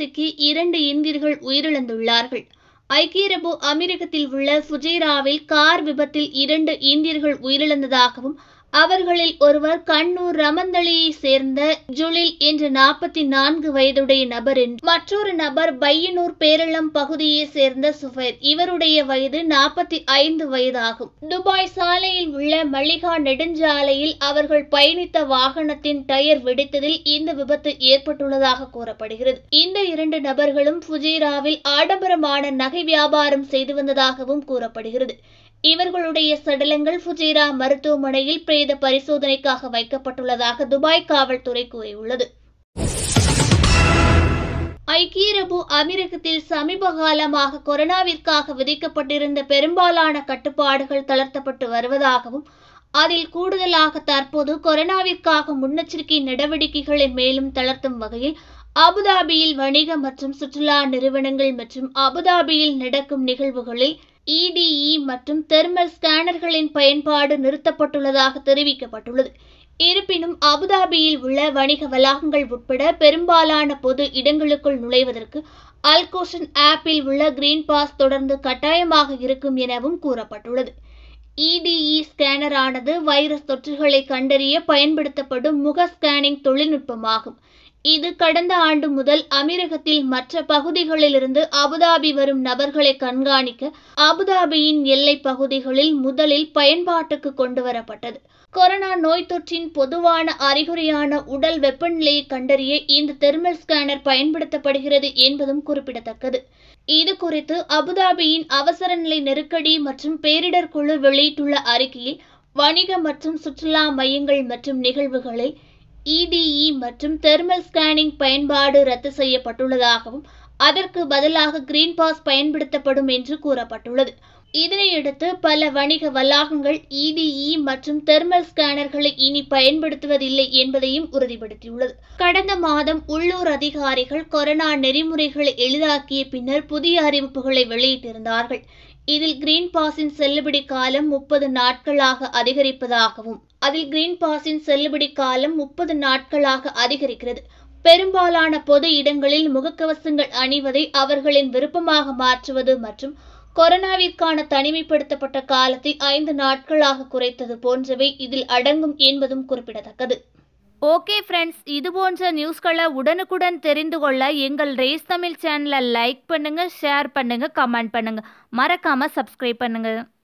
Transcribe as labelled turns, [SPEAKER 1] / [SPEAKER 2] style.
[SPEAKER 1] சிக்கி இரண்டு இந்தியர்கள் உயிரிழந்துள்ளார்கள் ஐக்கிய அரபு அமீரகத்தில் உள்ள ஃபுஜைராவில் கார் விபத்தில் இரண்டு இந்தியர்கள் உயிரிழந்ததாகவும் அவர்களில் ஒருவர் கண்ணூர் ரமந்தளியை சேர்ந்த ஜுலில் என்ற நாற்பத்தி நான்கு வயதுடைய நபர் என்று மற்றொரு நபர் பையனூர் பேரளம் பகுதியை சேர்ந்த சுஃபைர் இவருடைய வயது நாற்பத்தி ஐந்து வயதாகும் துபாய் சாலையில் உள்ள மல்லிகா நெடுஞ்சாலையில் அவர்கள் பயணித்த வாகனத்தின் டயர் வெடித்ததில் இந்த விபத்து ஏற்பட்டுள்ளதாக கூறப்படுகிறது இந்த இரண்டு நபர்களும் ஃபுஜைராவில் ஆடம்பரமான நகை வியாபாரம் செய்து வந்ததாகவும் கூறப்படுகிறது இவர்களுடைய சடலங்கள் ஃபுஜைரா மருத்துவமனையில் பிரேத பரிசோதனைக்காக வைக்கப்பட்டுள்ளதாக துபாய் காவல்துறை கூறியுள்ளது ஐக்கிய அரபு அமீரகத்தில் சமீப காலமாக கொரோனாவிற்காக விதிக்கப்பட்டிருந்த பெரும்பாலான கட்டுப்பாடுகள் தளர்த்தப்பட்டு வருவதாகவும் அதில் கூடுதலாக தற்போது கொரோனாவிற்காக முன்னெச்சரிக்கை நடவடிக்கைகளை மேலும் தளர்த்தும் வகையில் அபுதாபியில் வணிக மற்றும் சுற்றுலா நிறுவனங்கள் மற்றும் அபுதாபியில் நடக்கும் நிகழ்வுகளில் இடிஇ மற்றும் தெர்மல் ஸ்கேனர்களின் பயன்பாடு நிறுத்தப்பட்டுள்ளதாக தெரிவிக்கப்பட்டுள்ளது இருப்பினும் அபுதாபியில் உள்ள வணிக வளாகங்கள் உட்பட பெரும்பாலான பொது இடங்களுக்குள் நுழைவதற்கு அல்கோஷன் ஆப்பில் உள்ள கிரீன் பாஸ் தொடர்ந்து கட்டாயமாக இருக்கும் எனவும் கூறப்பட்டுள்ளது இடிஇ ஸ்கேனர் ஆனது வைரஸ் தொற்றுகளை கண்டறிய பயன்படுத்தப்படும் முக ஸ்கேனிங் தொழில்நுட்பமாகும் இது கடந்த ஆண்டு முதல் அமீரகத்தில் மற்ற பகுதிகளிலிருந்து அபுதாபி வரும் நபர்களை கண்காணிக்க அபுதாபியின் எல்லை பகுதிகளில் முதலில் பயன்பாட்டுக்கு கொண்டு வரப்பட்டது கொரோனா நோய் தொற்றின் பொதுவான அறிகுறியான உடல் வெப்பநிலையை கண்டறிய இந்த தெர்மல் ஸ்கேனர் பயன்படுத்தப்படுகிறது என்பதும் குறிப்பிடத்தக்கது இது குறித்து அபுதாபியின் அவசர நிலை நெருக்கடி மற்றும் பேரிடர் குழு வெளியிட்டுள்ள அறிக்கையில் வணிக மற்றும் சுற்றுலா மையங்கள் மற்றும் நிகழ்வுகளில் இடிஇ மற்றும் தெர்மல் ஸ்கேனிங் பயன்பாடு ரத்து செய்யப்பட்டுள்ளதாகவும் அதற்கு பதிலாக கிரீன் பாஸ் பயன்படுத்தப்படும் என்று கூறப்பட்டுள்ளது இதனையடுத்து பல வணிக வளாகங்கள் இடிஇ மற்றும் தெர்மல் ஸ்கேனர்களை இனி பயன்படுத்துவதில்லை என்பதையும் உறுதிப்படுத்தியுள்ளது கடந்த மாதம் உள்ளூர் அதிகாரிகள் கொரோனா நெறிமுறைகளை எளிதாக்கிய பின்னர் புதிய அறிவிப்புகளை வெளியிட்டிருந்தார்கள் இதில் கிரீன் பாஸின் செல்லுபடி காலம் முப்பது நாட்களாக அதிகரிப்பதாகவும் அதில் கிரீன் பாஸின் செல்லுபடி காலம் முப்பது நாட்களாக அதிகரிக்கிறது பெரும்பாலான பொது இடங்களில் முகக்கவசங்கள் அணிவதை அவர்களின் விருப்பமாக மாற்றுவது மற்றும் கொரோனாவிற்கான தனிமைப்படுத்தப்பட்ட காலத்தை ஐந்து நாட்களாக குறைத்தது போன்றவை இதில் அடங்கும் என்பதும் குறிப்பிடத்தக்கது
[SPEAKER 2] ஓகே ஃப்ரெண்ட்ஸ் இது போன்ற நியூஸ்களை உடனுக்குடன் தெரிந்து கொள்ள எங்கள் ரேஸ் தமிழ் சேனலை லைக் பண்ணுங்கள் ஷேர் பண்ணுங்கள் கமெண்ட் பண்ணுங்கள் மறக்காமல் சப்ஸ்கிரைப் பண்ணுங்கள்